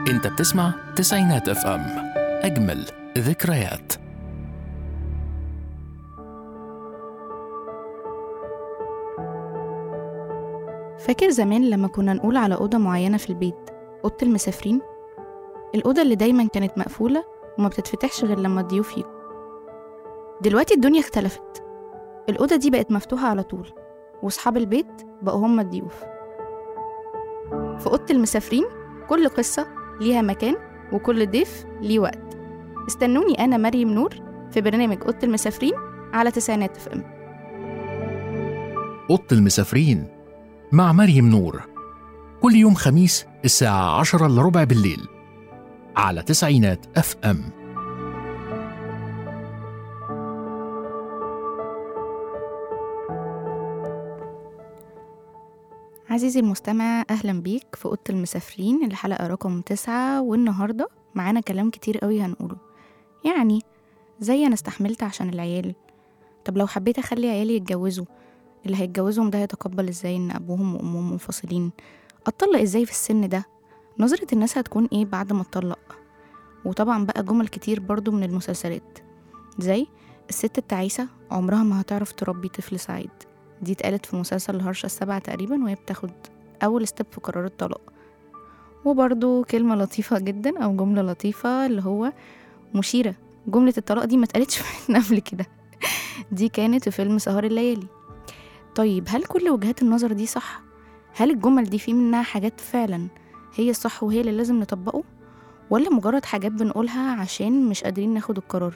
انت بتسمع تسعينات اف ام اجمل ذكريات فاكر زمان لما كنا نقول على أوضة معينة في البيت أوضة المسافرين الأوضة اللي دايما كانت مقفولة وما بتتفتحش غير لما الضيوف يجوا دلوقتي الدنيا اختلفت الأوضة دي بقت مفتوحة على طول وأصحاب البيت بقوا هم الضيوف في أوضة المسافرين كل قصة ليها مكان وكل ضيف ليه وقت استنوني أنا مريم نور في برنامج أوضة المسافرين على تسعينات اف ام أوضة المسافرين مع مريم نور كل يوم خميس الساعة عشرة إلا ربع بالليل على تسعينات اف ام عزيزي المستمع أهلا بيك في أوضة المسافرين الحلقة رقم تسعة والنهاردة معانا كلام كتير قوي هنقوله يعني زي أنا استحملت عشان العيال طب لو حبيت أخلي عيالي يتجوزوا اللي هيتجوزهم ده هيتقبل ازاي إن أبوهم وأمهم منفصلين أتطلق ازاي في السن ده نظرة الناس هتكون ايه بعد ما اتطلق وطبعا بقى جمل كتير برضو من المسلسلات زي الست التعيسة عمرها ما هتعرف تربي طفل سعيد دي اتقالت في مسلسل الهرشة السبعة تقريبا وهي بتاخد أول ستيب في قرار الطلاق وبرضو كلمة لطيفة جدا أو جملة لطيفة اللي هو مشيرة جملة الطلاق دي ما اتقالتش من قبل كده دي كانت في فيلم سهر الليالي طيب هل كل وجهات النظر دي صح؟ هل الجمل دي في منها حاجات فعلا هي الصح وهي اللي لازم نطبقه؟ ولا مجرد حاجات بنقولها عشان مش قادرين ناخد القرار؟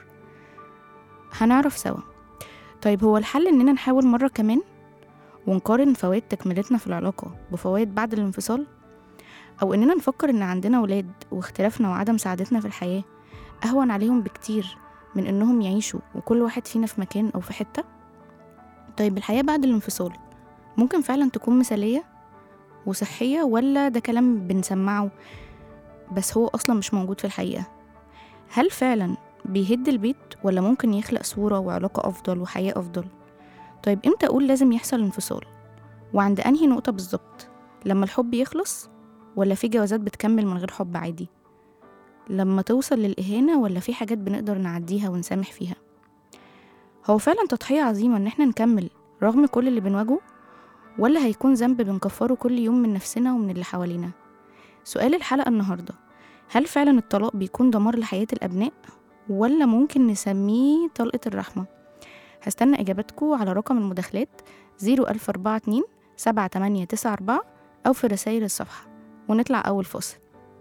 هنعرف سوا طيب هو الحل إننا نحاول مرة كمان ونقارن فوائد تكملتنا في العلاقة بفوائد بعد الانفصال أو إننا نفكر إن عندنا ولاد واختلافنا وعدم سعادتنا في الحياة أهون عليهم بكتير من إنهم يعيشوا وكل واحد فينا في مكان أو في حتة طيب الحياة بعد الانفصال ممكن فعلا تكون مثالية وصحية ولا ده كلام بنسمعه بس هو أصلا مش موجود في الحقيقة هل فعلا بيهد البيت ولا ممكن يخلق صورة وعلاقة أفضل وحياة أفضل طيب إمتى أقول لازم يحصل انفصال وعند أنهي نقطة بالظبط لما الحب يخلص ولا في جوازات بتكمل من غير حب عادي لما توصل للإهانة ولا في حاجات بنقدر نعديها ونسامح فيها هو فعلا تضحية عظيمة إن احنا نكمل رغم كل اللي بنواجهه ولا هيكون ذنب بنكفره كل يوم من نفسنا ومن اللي حوالينا سؤال الحلقة النهاردة هل فعلا الطلاق بيكون دمار لحياة الأبناء ولا ممكن نسميه طلقة الرحمة هستنى إجاباتكم على رقم المداخلات 01042 7894 أو في رسائل الصفحة ونطلع أول فاصل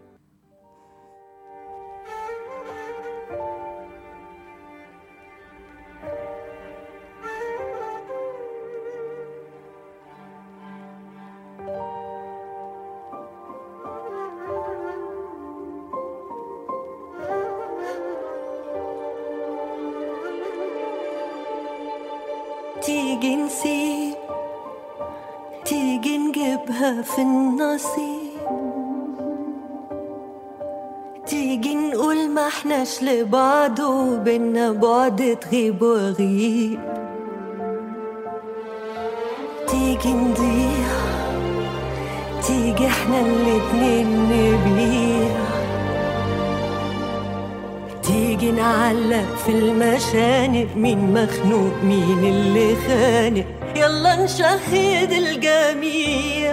تيجي نسيب تيجي نجيبها في النصيب تيجي نقول ما احناش لبعض وبينا بعد تغيب وغيب تيجي نضيع تيجي احنا الاتنين نبيع تيجي نعلق في المشانق مين مخنوق مين اللي خانق يلا نشهد الجميع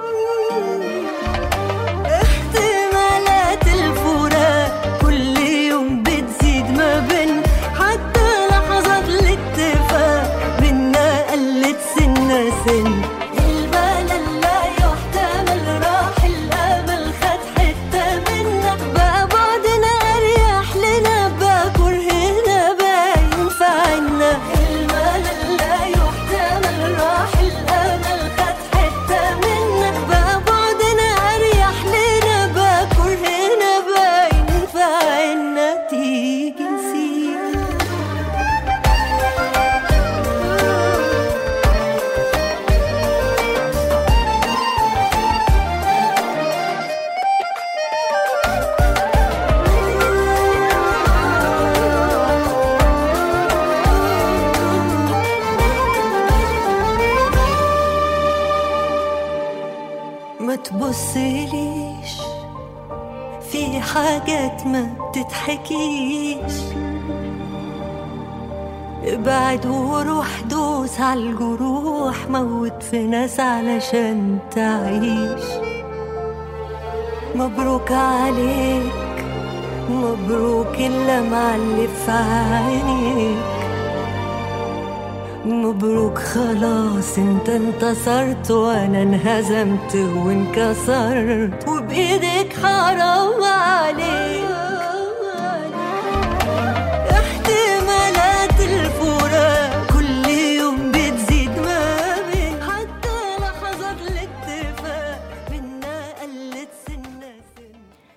احتمالات الفراق كل يوم بتزيد ما بين حتى لحظات الاتفاق بينا قلت سنة سن الملل لا يحتمل راح الامل خد حتة منا بقى بعدنا اريح لنا بقى كرهنا بقى ينفع عنا الملل لا يحتمل راح الامل خد حتة منا بقى بعدنا اريح لنا بقى كرهنا بقى ينفع عنا تيجي نسيب ما تبصليش في في حاجات ما بتتحكيش ابعد وروح دوس عالجروح موت في ناس علشان تعيش مبروك عليك مبروك اللي معلف عينيك مبروك خلاص انت انتصرت وانا انهزمت وانكسرت وبايدك حرام عليك احتمالات الفراق كل يوم بتزيد ما بين حتى لحظات الاتفاق منا قلت سنة سنة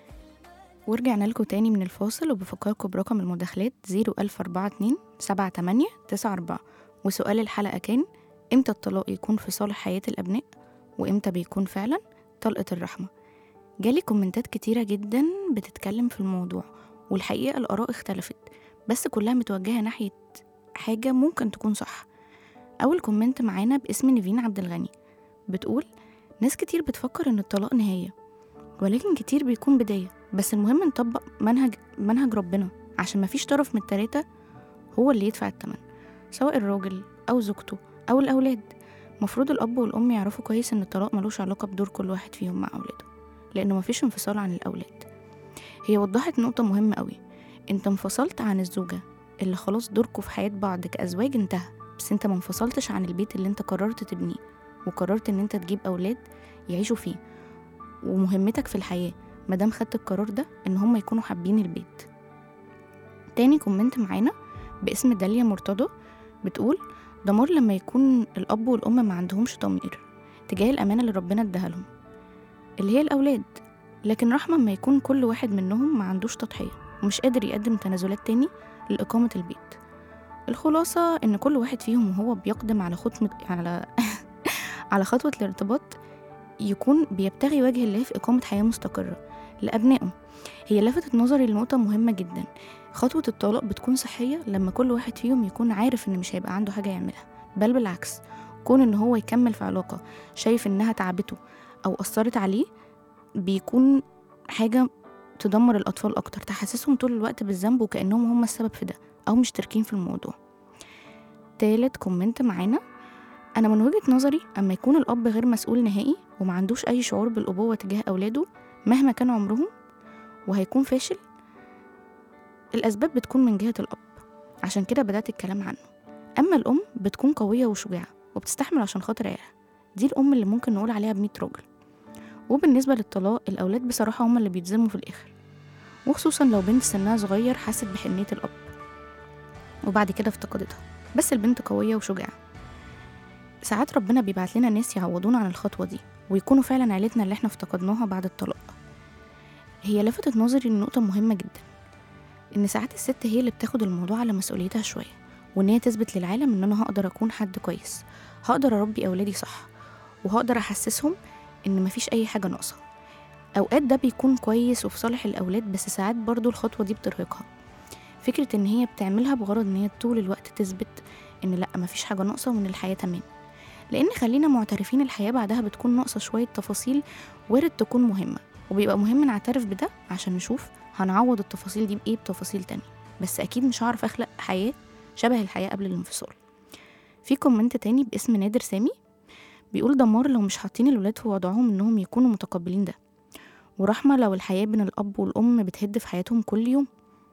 ورجعنا لكم تاني من الفاصل وبفكركم برقم المداخلات 01042 78 94 وسؤال الحلقة كان امتى الطلاق يكون في صالح حياة الأبناء وامتى بيكون فعلا طلقة الرحمة جالي كومنتات كتيرة جدا بتتكلم في الموضوع والحقيقة الآراء اختلفت بس كلها متوجهة ناحية حاجة ممكن تكون صح أول كومنت معانا باسم نيفين عبد الغني بتقول ناس كتير بتفكر إن الطلاق نهاية ولكن كتير بيكون بداية بس المهم نطبق منهج منهج ربنا عشان مفيش طرف من التلاتة هو اللي يدفع التمن سواء الراجل أو زوجته أو الأولاد مفروض الأب والأم يعرفوا كويس إن الطلاق ملوش علاقة بدور كل واحد فيهم مع أولاده لأنه مفيش انفصال عن الأولاد هي وضحت نقطة مهمة قوي انت انفصلت عن الزوجة اللي خلاص دوركوا في حياة بعض كأزواج انتهى بس انت ما انفصلتش عن البيت اللي انت قررت تبنيه وقررت ان انت تجيب أولاد يعيشوا فيه ومهمتك في الحياة مادام خدت القرار ده ان هم يكونوا حابين البيت تاني كومنت معانا باسم داليا مرتضى بتقول دمار لما يكون الأب والأم ما عندهمش ضمير تجاه الأمانة اللي ربنا اداها لهم اللي هي الأولاد لكن رحمة ما يكون كل واحد منهم ما عندوش تضحية ومش قادر يقدم تنازلات تاني لإقامة البيت الخلاصة إن كل واحد فيهم وهو بيقدم على خطمة على على خطوة الارتباط يكون بيبتغي وجه الله في إقامة حياة مستقرة لأبنائه هي لفتت نظري لنقطة مهمة جدا خطوة الطلاق بتكون صحية لما كل واحد فيهم يكون عارف إن مش هيبقى عنده حاجة يعملها بل بالعكس كون إن هو يكمل في علاقة شايف إنها تعبته أو أثرت عليه بيكون حاجة تدمر الأطفال أكتر تحسسهم طول الوقت بالذنب وكأنهم هم السبب في ده أو مشتركين في الموضوع تالت كومنت معانا أنا من وجهة نظري أما يكون الأب غير مسؤول نهائي وما عندوش أي شعور بالأبوة تجاه أولاده مهما كان عمرهم وهيكون فاشل الأسباب بتكون من جهة الأب عشان كده بدأت الكلام عنه أما الأم بتكون قوية وشجاعة وبتستحمل عشان خاطر عيالها دي الأم اللي ممكن نقول عليها بمية راجل وبالنسبة للطلاق الأولاد بصراحة هما اللي بيتظلموا في الآخر وخصوصا لو بنت سنها صغير حست بحنية الأب وبعد كده افتقدتها بس البنت قوية وشجاعة ساعات ربنا بيبعت لنا ناس يعوضونا عن الخطوة دي ويكونوا فعلا عيلتنا اللي احنا افتقدناها بعد الطلاق هي لفتت نظري لنقطة مهمة جدا إن ساعات الست هي اللي بتاخد الموضوع على مسؤوليتها شوية وإن هي تثبت للعالم إن أنا هقدر أكون حد كويس هقدر أربي أولادي صح وهقدر أحسسهم إن مفيش أي حاجة ناقصة أوقات ده بيكون كويس وفي صالح الأولاد بس ساعات برضو الخطوة دي بترهقها فكرة إن هي بتعملها بغرض إن هي طول الوقت تثبت إن لأ مفيش حاجة ناقصة وإن الحياة تمام لأن خلينا معترفين الحياة بعدها بتكون ناقصة شوية تفاصيل وارد تكون مهمة وبيبقى مهم نعترف بده عشان نشوف هنعوض التفاصيل دي بإيه بتفاصيل تانية بس أكيد مش هعرف أخلق حياة شبه الحياة قبل الانفصال في كومنت تاني باسم نادر سامي بيقول دمار لو مش حاطين الولاد في وضعهم إنهم يكونوا متقبلين ده ورحمة لو الحياة بين الأب والأم بتهد في حياتهم كل يوم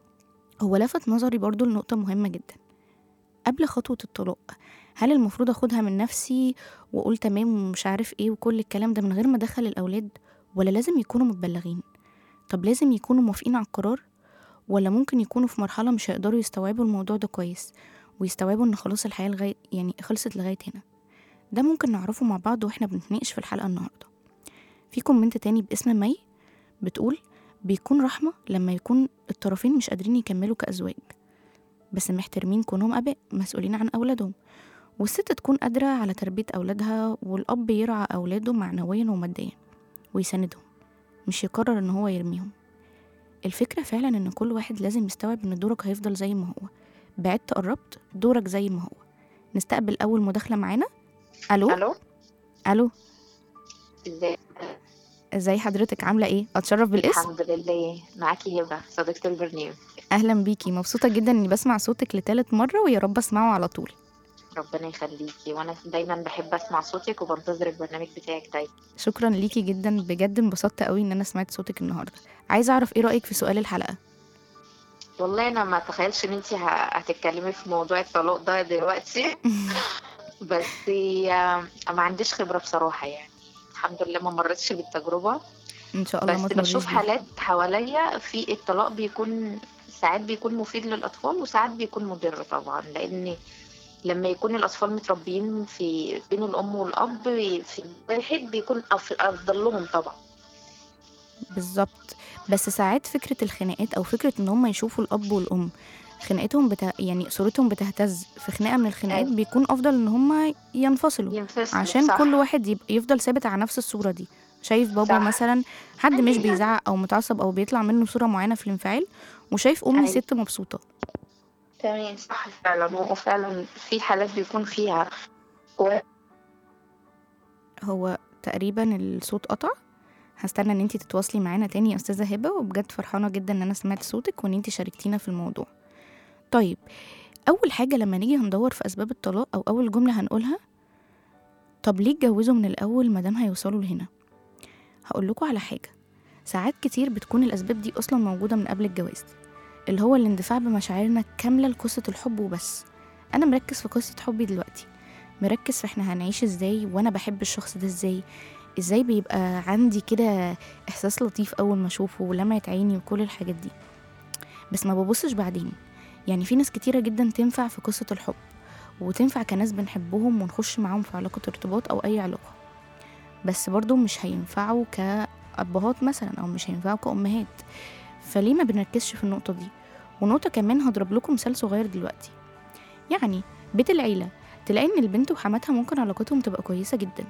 هو لفت نظري برضو لنقطة مهمة جدا قبل خطوة الطلاق هل المفروض أخدها من نفسي وأقول تمام ومش عارف إيه وكل الكلام ده من غير ما أدخل الأولاد ولا لازم يكونوا متبلغين طب لازم يكونوا موافقين على القرار ولا ممكن يكونوا في مرحلة مش هيقدروا يستوعبوا الموضوع ده كويس ويستوعبوا إن خلاص الحياة لغاية يعني خلصت لغاية هنا ده ممكن نعرفه مع بعض واحنا بنتناقش في الحلقة النهاردة في كومنت تاني باسم مي بتقول بيكون رحمة لما يكون الطرفين مش قادرين يكملوا كأزواج بس محترمين كونهم آباء مسؤولين عن أولادهم والست تكون قادرة على تربية أولادها والأب يرعى أولاده معنويا وماديا ويساندهم مش يقرر إن هو يرميهم الفكرة فعلا إن كل واحد لازم يستوعب إن دورك هيفضل زي ما هو بعدت قربت دورك زي ما هو نستقبل أول مداخلة معانا ألو الو ألو ازاي ازاي حضرتك عامله ايه اتشرف بالاسم الحمد لله معاكي هبة صديقة البرنامج اهلا بيكي مبسوطه جدا اني بسمع صوتك لتالت مره ويا رب اسمعه على طول ربنا يخليكي وانا دايما بحب اسمع صوتك وبنتظر البرنامج بتاعك دايما شكرا ليكي جدا بجد انبسطت قوي ان انا سمعت صوتك النهارده عايزه اعرف ايه رايك في سؤال الحلقه والله انا ما اتخيلش ان انت هتتكلمي في موضوع الطلاق ده دلوقتي بس آه، ما عنديش خبرة بصراحة يعني الحمد لله ما مرتش بالتجربة ان شاء الله ما بس تمريش بشوف بيها. حالات حواليا في الطلاق بيكون ساعات بيكون مفيد للأطفال وساعات بيكون مضر طبعا لأن لما يكون الأطفال متربيين في بين الأم والأب في واحد بيكون أف- أفضل لهم طبعا بالظبط بس ساعات فكره الخناقات او فكره ان هم يشوفوا الاب والام خناقتهم بتا... يعني صورتهم بتهتز في خناقه من الخناقات أيوة. بيكون افضل ان هم ينفصلوا ينفصلوا عشان صح. كل واحد يبقى يفضل ثابت على نفس الصوره دي شايف بابا صح. مثلا حد مش بيزعق او متعصب او بيطلع منه صوره معينه في الانفعال وشايف امي أيوة. ست مبسوطه تمام صح فعلا وفعلا في حالات بيكون فيها و- هو تقريبا الصوت قطع هستنى ان انتي تتواصلي معانا تاني يا استاذه هبه وبجد فرحانه جدا ان انا سمعت صوتك وان انتي شاركتينا في الموضوع طيب اول حاجه لما نيجي هندور في اسباب الطلاق او اول جمله هنقولها طب ليه اتجوزوا من الاول ما دام هيوصلوا لهنا هقول لكم على حاجه ساعات كتير بتكون الاسباب دي اصلا موجوده من قبل الجواز اللي هو الاندفاع بمشاعرنا كامله لقصه الحب وبس انا مركز في قصه حبي دلوقتي مركز في احنا هنعيش ازاي وانا بحب الشخص ده ازاي ازاي بيبقى عندي كده احساس لطيف اول ما اشوفه ولمعة عيني وكل الحاجات دي بس ما ببصش بعدين يعني في ناس كتيرة جدا تنفع في قصة الحب وتنفع كناس بنحبهم ونخش معاهم في علاقة ارتباط أو أي علاقة بس برضو مش هينفعوا كأبهات مثلا أو مش هينفعوا كأمهات فليه ما بنركزش في النقطة دي ونقطة كمان هضرب لكم مثال صغير دلوقتي يعني بيت العيلة تلاقي إن البنت وحماتها ممكن علاقتهم تبقى كويسة جدا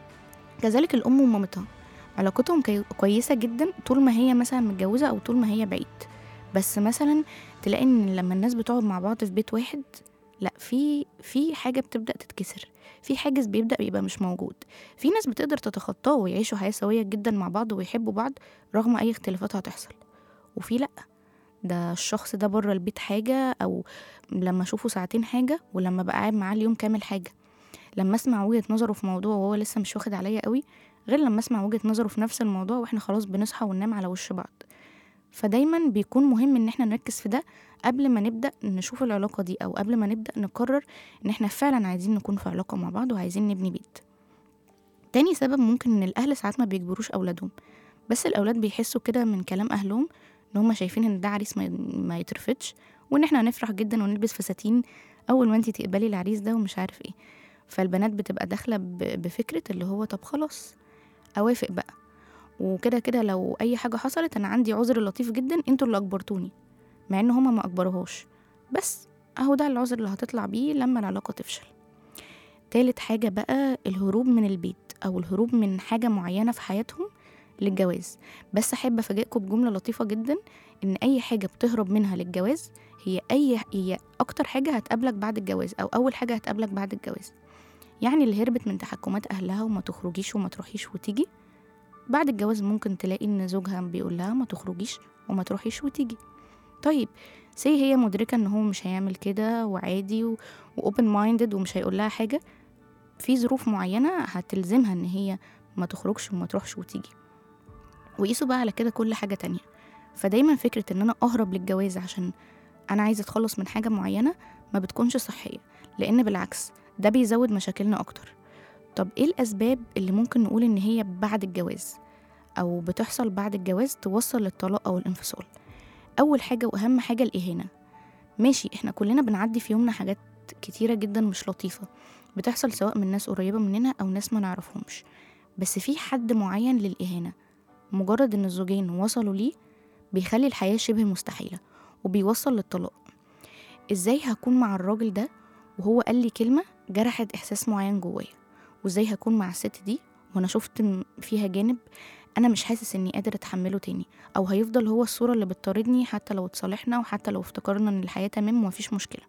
كذلك الأم ومامتها علاقتهم كي- كويسة جدا طول ما هي مثلا متجوزة أو طول ما هي بعيد بس مثلا تلاقي إن لما الناس بتقعد مع بعض في بيت واحد لا في في حاجة بتبدأ تتكسر في حاجز بيبدأ يبقى مش موجود في ناس بتقدر تتخطاه ويعيشوا حياة سوية جدا مع بعض ويحبوا بعض رغم أي اختلافات هتحصل وفي لأ ده الشخص ده بره البيت حاجة أو لما أشوفه ساعتين حاجة ولما بقى قاعد معاه اليوم كامل حاجة لما اسمع وجهة نظره في موضوع وهو لسه مش واخد عليا قوي غير لما اسمع وجهة نظره في نفس الموضوع واحنا خلاص بنصحى وننام على وش بعض فدايما بيكون مهم ان احنا نركز في ده قبل ما نبدأ نشوف العلاقة دي او قبل ما نبدأ نقرر ان احنا فعلا عايزين نكون في علاقة مع بعض وعايزين نبني بيت تاني سبب ممكن ان الاهل ساعات ما بيجبروش اولادهم بس الاولاد بيحسوا كده من كلام اهلهم ان هم شايفين ان ده عريس ما ما يترفضش وان احنا هنفرح جدا ونلبس فساتين اول ما انتي تقبلي العريس ده ومش عارف ايه فالبنات بتبقى داخله ب- بفكره اللي هو طب خلاص اوافق بقى وكده كده لو اي حاجه حصلت انا عندي عذر لطيف جدا انتوا اللي اجبرتوني مع ان هما ما اجبروهاش بس اهو ده العذر اللي هتطلع بيه لما العلاقه تفشل تالت حاجه بقى الهروب من البيت او الهروب من حاجه معينه في حياتهم للجواز بس احب افاجئكم بجمله لطيفه جدا ان اي حاجه بتهرب منها للجواز هي اي هي اكتر حاجه هتقابلك بعد الجواز او اول حاجه هتقابلك بعد الجواز يعني اللي هربت من تحكمات اهلها وما تخرجيش وما تروحيش وتيجي بعد الجواز ممكن تلاقي ان زوجها بيقول لها ما تخرجيش وما تروحيش وتيجي طيب سي هي مدركه ان هو مش هيعمل كده وعادي واوبن مايندد ومش هيقول لها حاجه في ظروف معينه هتلزمها ان هي ما تخرجش وما تروحش وتيجي وقيسوا بقى على كده كل حاجه تانية فدايما فكره ان انا اهرب للجواز عشان انا عايزه اتخلص من حاجه معينه ما بتكونش صحيه لان بالعكس ده بيزود مشاكلنا اكتر طب ايه الاسباب اللي ممكن نقول ان هي بعد الجواز او بتحصل بعد الجواز توصل للطلاق او الانفصال اول حاجه واهم حاجه الاهانه ماشي احنا كلنا بنعدي في يومنا حاجات كتيره جدا مش لطيفه بتحصل سواء من ناس قريبه مننا او ناس ما نعرفهمش بس في حد معين للاهانه مجرد ان الزوجين وصلوا ليه بيخلي الحياه شبه مستحيله وبيوصل للطلاق ازاي هكون مع الراجل ده وهو قال لي كلمه جرحت احساس معين جوايا وازاي هكون مع الست دي وانا شفت م- فيها جانب انا مش حاسس اني قادر اتحمله تاني او هيفضل هو الصوره اللي بتطاردني حتى لو اتصالحنا وحتى لو افتكرنا ان الحياه تمام ومفيش مشكله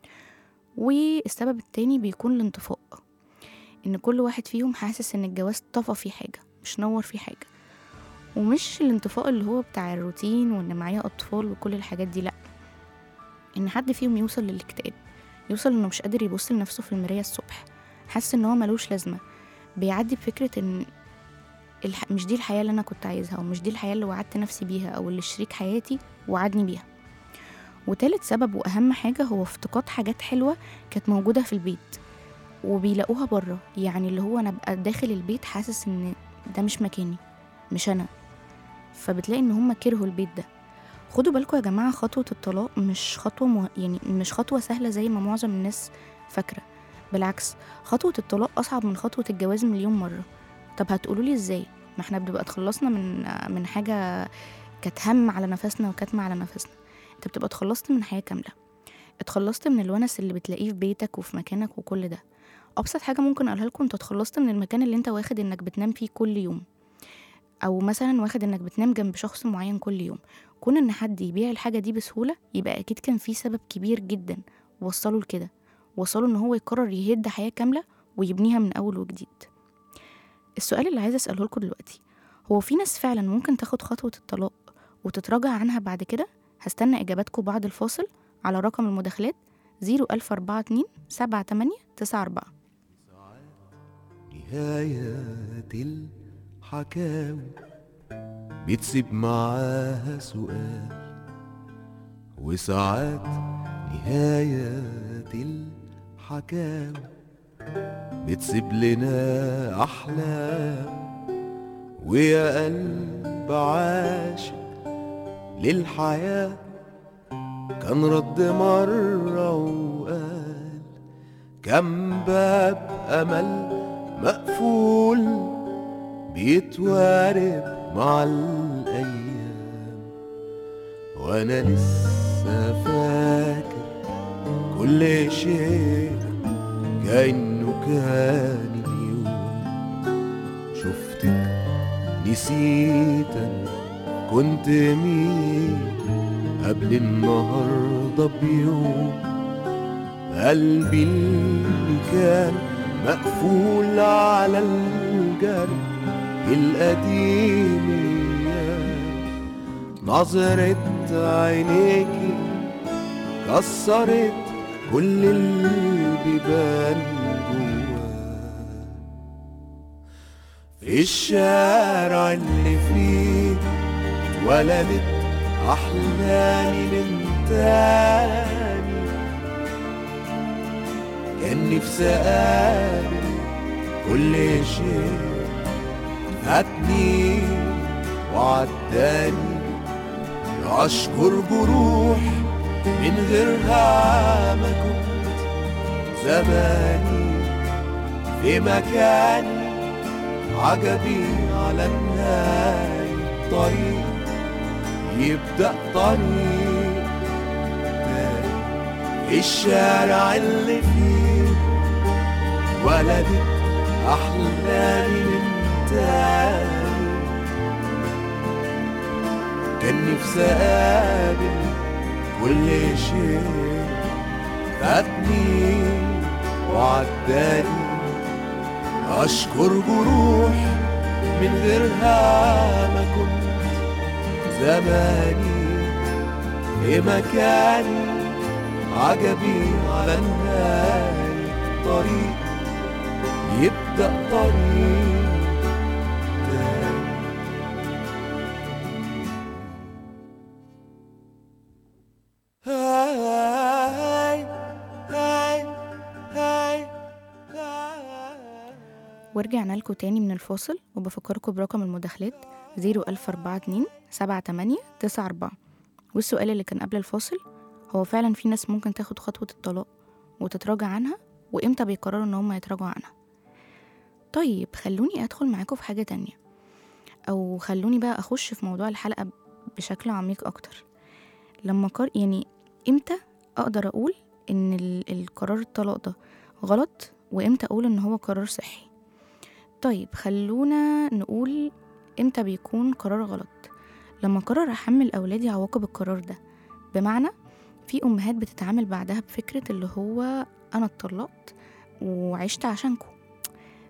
والسبب التاني بيكون الانطفاء ان كل واحد فيهم حاسس ان الجواز طفى فيه حاجه مش نور فيه حاجه ومش الانطفاء اللي هو بتاع الروتين وان معايا اطفال وكل الحاجات دي لا ان حد فيهم يوصل للاكتئاب يوصل انه مش قادر يبص لنفسه في المرايه الصبح حاسس ان هو ملوش لازمه بيعدي بفكره ان الح... مش دي الحياه اللي انا كنت عايزها ومش دي الحياه اللي وعدت نفسي بيها او اللي شريك حياتي وعدني بيها وتالت سبب واهم حاجه هو افتقاد حاجات حلوه كانت موجوده في البيت وبيلاقوها بره يعني اللي هو انا ابقى داخل البيت حاسس ان ده مش مكاني مش انا فبتلاقي ان هم كرهوا البيت ده خدوا بالكم يا جماعه خطوه الطلاق مش خطوه مه... يعني مش خطوه سهله زي ما معظم الناس فاكره بالعكس خطوه الطلاق اصعب من خطوه الجواز مليون مره طب هتقولوا لي ازاي ما احنا بنبقى اتخلصنا من من حاجه كانت هم على نفسنا وكاتمه على نفسنا انت بتبقى اتخلصت من حياه كامله اتخلصت من الونس اللي بتلاقيه في بيتك وفي مكانك وكل ده ابسط حاجه ممكن اقولها لكم انت اتخلصت من المكان اللي انت واخد انك بتنام فيه كل يوم او مثلا واخد انك بتنام جنب شخص معين كل يوم كون ان حد يبيع الحاجه دي بسهوله يبقى اكيد كان في سبب كبير جدا وصله لكده وصله ان هو يقرر يهد حياه كامله ويبنيها من اول وجديد السؤال اللي عايزه اساله لكم دلوقتي هو في ناس فعلا ممكن تاخد خطوه الطلاق وتتراجع عنها بعد كده هستنى اجاباتكم بعد الفاصل على رقم المداخلات 01042 7894 نهايات الحكاوي بتسيب معاها سؤال وساعات نهايات الحكاوي بتسيب لنا أحلام ويا قلب عاشق للحياة كان رد مرة وقال كم باب أمل مقفول بيتوارب مع الأيام وأنا لسه فاكر كل شيء كأنه كان اليوم شفتك نسيت أنا كنت مين قبل النهاردة بيوم قلبي اللي كان مقفول على الجرح القديم نظرة عينيكي كسرت كل البيبان جواه في الشارع اللي فيه اتولدت أحلامي من تاني كان نفسي أقابل كل شيء فاتني وعداني أشكر جروح من غيرها ما كنت زماني في مكاني عجبي على نهاية طريق يبدأ طريق تاني في الشارع اللي فيه ولدت أحلامي من تاني كان نفسي أقابل كل شيء فاتني وعداني أشكر جروح من غيرها ما كنت زماني في مكاني عجبي على نهاية طريق يبدأ طريق تاني هاي هاي هاي هاي ورجعنا لكم تاني من الفاصل وبفكركم برقم المداخلات 01042 78 94 والسؤال اللي كان قبل الفاصل هو فعلا في ناس ممكن تاخد خطوة الطلاق وتتراجع عنها وإمتى بيقرروا إن هم يتراجعوا عنها طيب خلوني أدخل معاكم في حاجة تانية أو خلوني بقى أخش في موضوع الحلقة بشكل عميق أكتر لما قر... يعني إمتى أقدر أقول إن ال- القرار الطلاق ده غلط وإمتى أقول إن هو قرار صحي طيب خلونا نقول امتى بيكون قرار غلط لما قرر احمل اولادي عواقب القرار ده بمعنى في امهات بتتعامل بعدها بفكره اللي هو انا اتطلقت وعشت عشانكم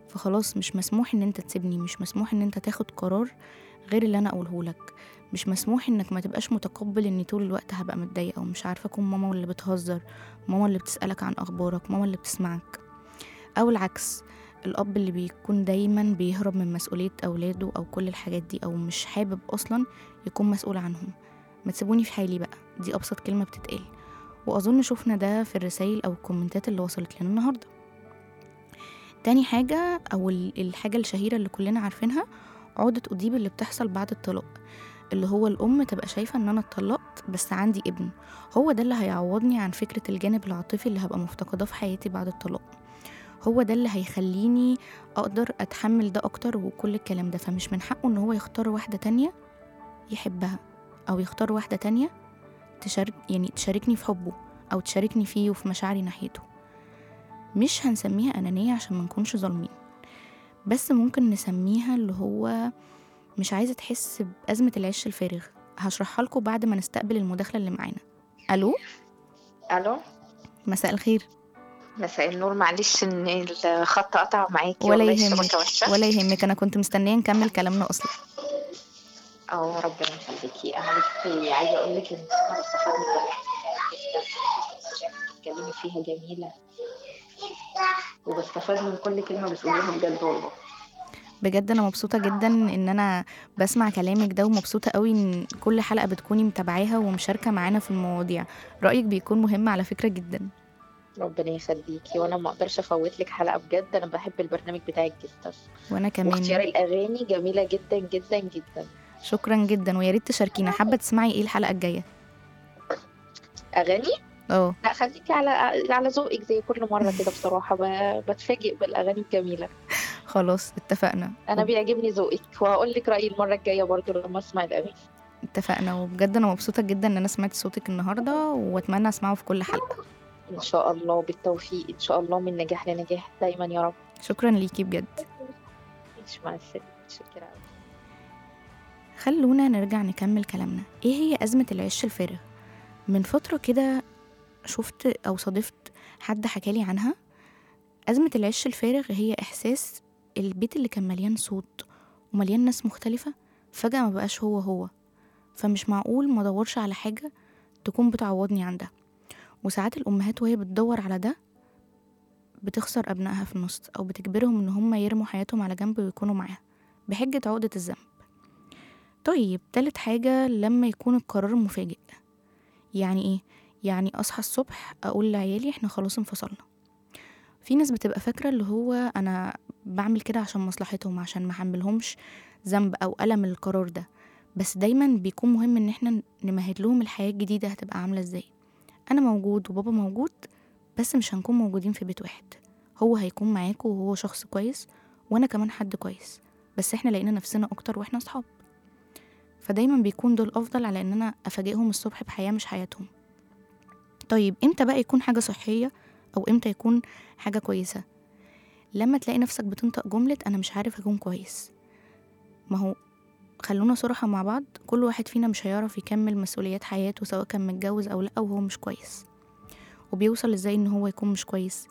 فخلاص مش مسموح ان انت تسيبني مش مسموح ان انت تاخد قرار غير اللي انا اقوله لك مش مسموح انك ما تبقاش متقبل اني طول الوقت هبقى متضايقه ومش عارفه اكون ماما اللي بتهزر ماما اللي بتسالك عن اخبارك ماما اللي بتسمعك او العكس الاب اللي بيكون دايما بيهرب من مسؤوليه اولاده او كل الحاجات دي او مش حابب اصلا يكون مسؤول عنهم ما تسيبوني في حالي بقى دي ابسط كلمه بتتقال واظن شفنا ده في الرسائل او الكومنتات اللي وصلت لنا النهارده تاني حاجة أو ال- الحاجة الشهيرة اللي كلنا عارفينها عقدة أديب اللي بتحصل بعد الطلاق اللي هو الأم تبقى شايفة إن أنا اتطلقت بس عندي ابن هو ده اللي هيعوضني عن فكرة الجانب العاطفي اللي هبقى مفتقداه في حياتي بعد الطلاق هو ده اللي هيخليني أقدر أتحمل ده أكتر وكل الكلام ده فمش من حقه إن هو يختار واحدة تانية يحبها أو يختار واحدة تانية تشارك يعني تشاركني في حبه أو تشاركني فيه وفي مشاعري ناحيته مش هنسميها أنانية عشان ما نكونش ظالمين بس ممكن نسميها اللي هو مش عايزة تحس بأزمة العيش الفارغ هشرحها لكم بعد ما نستقبل المداخلة اللي معانا ألو الو مساء الخير مساء النور معلش ان الخط قطع معاكي ولا والله يهمك الشبكة وحشة. ولا يهمك أنا كنت مستنية نكمل كلامنا أصلا اه ربنا يخليكي انا بس عايزه اقول لك ان انا استفدت من بتتكلمي فيها جميله وبستفاد من كل كلمه بتقوليها بجد والله بجد أنا مبسوطة جدا إن أنا بسمع كلامك ده ومبسوطة قوي إن كل حلقة بتكوني متابعاها ومشاركة معانا في المواضيع رأيك بيكون مهم على فكرة جدا ربنا يخليكي وانا ما اقدرش افوت لك حلقه بجد انا بحب البرنامج بتاعك جدا وأنا واختيار كمان الاغاني جميله جدا جدا جدا شكرا جدا ويا ريت تشاركينا حابة تسمعي إيه الحلقة الجاية اغاني اه لا خليكي على على ذوقك زي كل مره كده بصراحه ب- بتفاجئ بالاغاني الجميله خلاص اتفقنا انا بيعجبني ذوقك وهقول لك رايي المره الجايه برضو لما اسمع الاغاني اتفقنا وبجد انا مبسوطه جدا ان انا سمعت صوتك النهارده واتمنى اسمعه في كل حلقه ان شاء الله بالتوفيق ان شاء الله من نجاح لنجاح دايما يا رب شكرا ليكي بجد مش مع السلامه شكرا أوي. خلونا نرجع نكمل كلامنا ايه هي ازمه العش الفارغ من فتره كده شفت او صادفت حد حكالي عنها ازمه العش الفارغ هي احساس البيت اللي كان مليان صوت ومليان ناس مختلفه فجاه ما بقاش هو هو فمش معقول ما ادورش على حاجه تكون بتعوضني عن ده وساعات الامهات وهي بتدور على ده بتخسر ابنائها في النص او بتجبرهم ان هم يرموا حياتهم على جنب ويكونوا معاها بحجه عقده الذنب طيب تالت حاجة لما يكون القرار مفاجئ يعني ايه؟ يعني أصحى الصبح أقول لعيالي احنا خلاص انفصلنا في ناس بتبقى فاكرة اللي هو أنا بعمل كده عشان مصلحتهم عشان ما حملهمش ذنب أو ألم القرار ده بس دايما بيكون مهم إن احنا نمهد لهم الحياة الجديدة هتبقى عاملة ازاي أنا موجود وبابا موجود بس مش هنكون موجودين في بيت واحد هو هيكون معاكوا وهو شخص كويس وأنا كمان حد كويس بس احنا لقينا نفسنا أكتر واحنا صحاب فدايما بيكون دول افضل على ان انا افاجئهم الصبح بحياه مش حياتهم طيب امتى بقى يكون حاجه صحيه او امتى يكون حاجه كويسه لما تلاقي نفسك بتنطق جمله انا مش عارف اكون كويس ما هو خلونا صراحه مع بعض كل واحد فينا مش هيعرف يكمل مسؤوليات حياته سواء كان متجوز او لا وهو مش كويس وبيوصل ازاي ان هو يكون مش كويس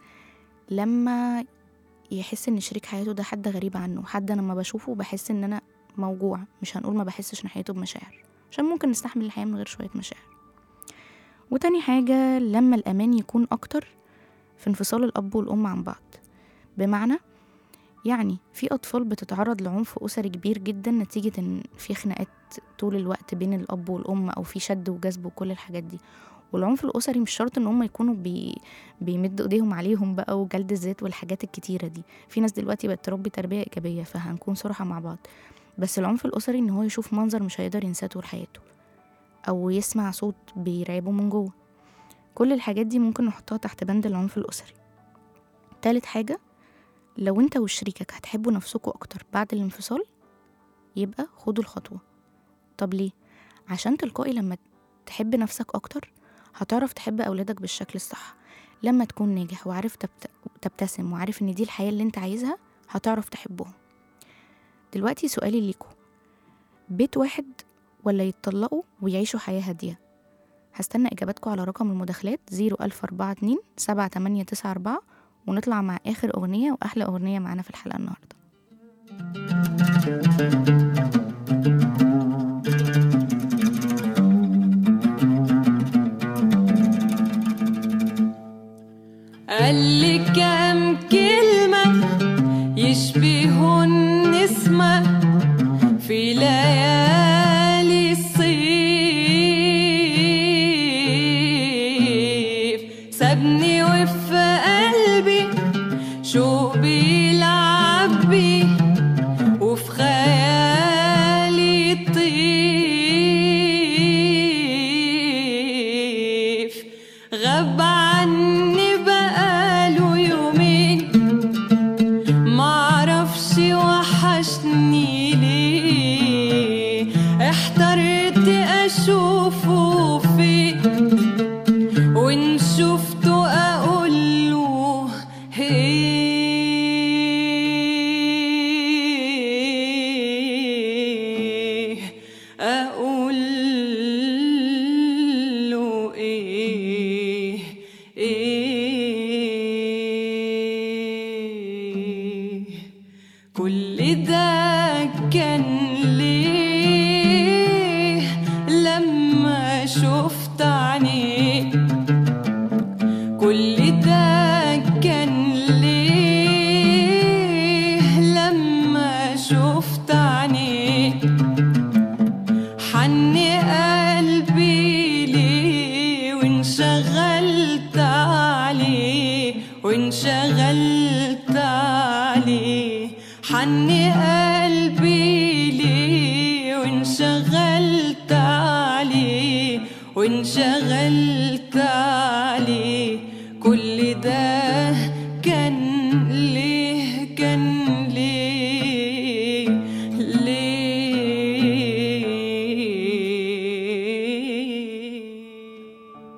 لما يحس ان شريك حياته ده حد غريب عنه حد انا لما بشوفه بحس ان انا موجوع مش هنقول ما بحسش ناحيته بمشاعر عشان ممكن نستحمل الحياة من غير شوية مشاعر وتاني حاجة لما الأمان يكون أكتر في انفصال الأب والأم عن بعض بمعنى يعني في أطفال بتتعرض لعنف أسري كبير جدا نتيجة إن في خناقات طول الوقت بين الأب والأم أو في شد وجذب وكل الحاجات دي والعنف الأسري مش شرط إن هم يكونوا بي بيمدوا إيديهم عليهم بقى وجلد الذات والحاجات الكتيرة دي في ناس دلوقتي بقت تربي تربية إيجابية فهنكون صراحة مع بعض بس العنف الأسري إن هو يشوف منظر مش هيقدر ينساه طول حياته أو يسمع صوت بيرعبه من جوه كل الحاجات دي ممكن نحطها تحت بند العنف الأسري تالت حاجة لو انت وشريكك هتحبوا نفسكوا أكتر بعد الانفصال يبقى خدوا الخطوة طب ليه؟ عشان تلقائي لما تحب نفسك أكتر هتعرف تحب أولادك بالشكل الصح لما تكون ناجح وعارف تبت... تبتسم وعارف إن دي الحياة اللي انت عايزها هتعرف تحبهم دلوقتي سؤالي ليكوا بيت واحد ولا يتطلقوا ويعيشوا حياة هادية هستنى إجاباتكم على رقم المداخلات 01042 7894 ونطلع مع آخر أغنية وأحلى أغنية معانا في الحلقة النهاردة قال لي كام كلمة يشبهوا النسمة في ليالي الصيف سابني وفي قلبي شوق بيلعب بيه وفي خيالي طيف غاب عني بقاله يومين معرفش وحشني ليه احترت اشوفه فين وان شفته اقوله ايه اقول له ايه ايه كل ده كان ليه لما شفت عينيه كل ده كان ليه لما شفت عينيه حن قلبي ليه وانشغلت عليه وانشغلت عليه حن قلبي ليه وانشغلت عليه وانشغلت عليه كل ده كان ليه كان ليه ليه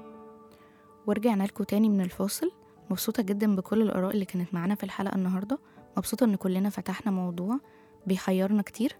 ورجعنا لكم تاني من الفاصل مبسوطة جدا بكل الآراء اللي كانت معانا في الحلقة النهاردة مبسوطة إن كلنا فتحنا موضوع بيحيرنا كتير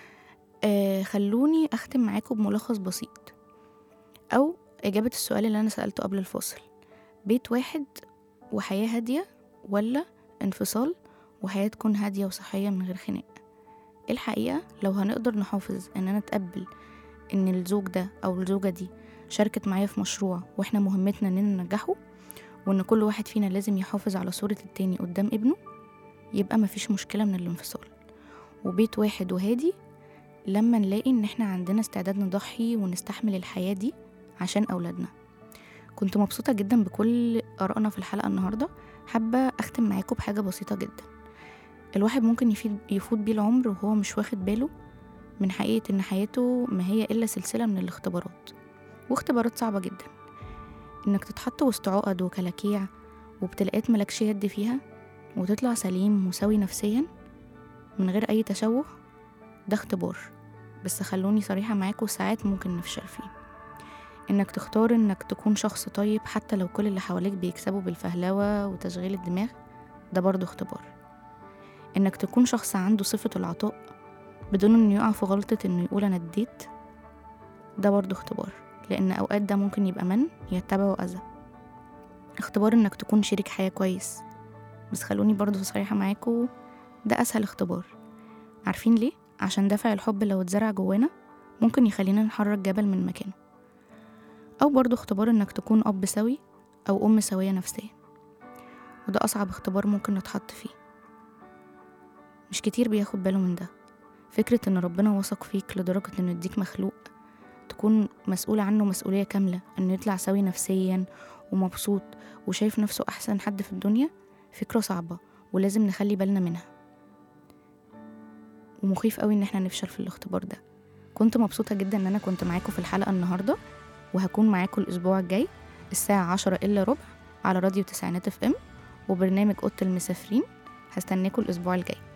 آه خلوني أختم معاكم بملخص بسيط أو إجابة السؤال اللي أنا سألته قبل الفاصل بيت واحد وحياة هادية ولا انفصال وحياة تكون هادية وصحية من غير خناق الحقيقة لو هنقدر نحافظ إننا نتقبل إن الزوج ده أو الزوجة دي شاركت معايا في مشروع وإحنا مهمتنا إننا ننجحه وإن كل واحد فينا لازم يحافظ على صورة التاني قدام ابنه يبقى مفيش مشكلة من الانفصال وبيت واحد وهادي لما نلاقي إن إحنا عندنا استعداد نضحي ونستحمل الحياة دي عشان أولادنا كنت مبسوطة جدا بكل آرائنا في الحلقة النهاردة حابة أختم معاكم بحاجة بسيطة جدا الواحد ممكن يفيد يفوت بيه العمر وهو مش واخد باله من حقيقة إن حياته ما هي إلا سلسلة من الاختبارات واختبارات صعبة جدا إنك تتحط وسط عقد وكلاكيع وابتلاءات ملكش يد فيها وتطلع سليم مساوي نفسيا من غير أي تشوه ده اختبار بس خلوني صريحة معاكم ساعات ممكن نفشل فيه إنك تختار إنك تكون شخص طيب حتى لو كل اللي حواليك بيكسبوا بالفهلوة وتشغيل الدماغ ده برضه اختبار إنك تكون شخص عنده صفة العطاء بدون إنه يقع في غلطة إنه يقول أنا اديت ده برضه اختبار لأن أوقات ده ممكن يبقى من يتبعه أذى اختبار إنك تكون شريك حياة كويس بس خلوني برضه صريحة معاكم ده أسهل اختبار عارفين ليه؟ عشان دافع الحب لو اتزرع جوانا ممكن يخلينا نحرك جبل من مكانه أو برضه اختبار إنك تكون أب سوي أو أم سوية نفسيا وده أصعب اختبار ممكن نتحط فيه مش كتير بياخد باله من ده فكرة إن ربنا وثق فيك لدرجة إنه يديك مخلوق تكون مسؤول عنه مسؤولية كاملة إنه يطلع سوي نفسيا ومبسوط وشايف نفسه أحسن حد في الدنيا فكرة صعبة ولازم نخلي بالنا منها ومخيف قوي إن احنا نفشل في الاختبار ده كنت مبسوطة جدا إن أنا كنت معاكم في الحلقة النهاردة وهكون معاكم الأسبوع الجاي الساعة عشرة إلا ربع على راديو تسعينات اف ام وبرنامج أوضة المسافرين هستناكم الأسبوع الجاي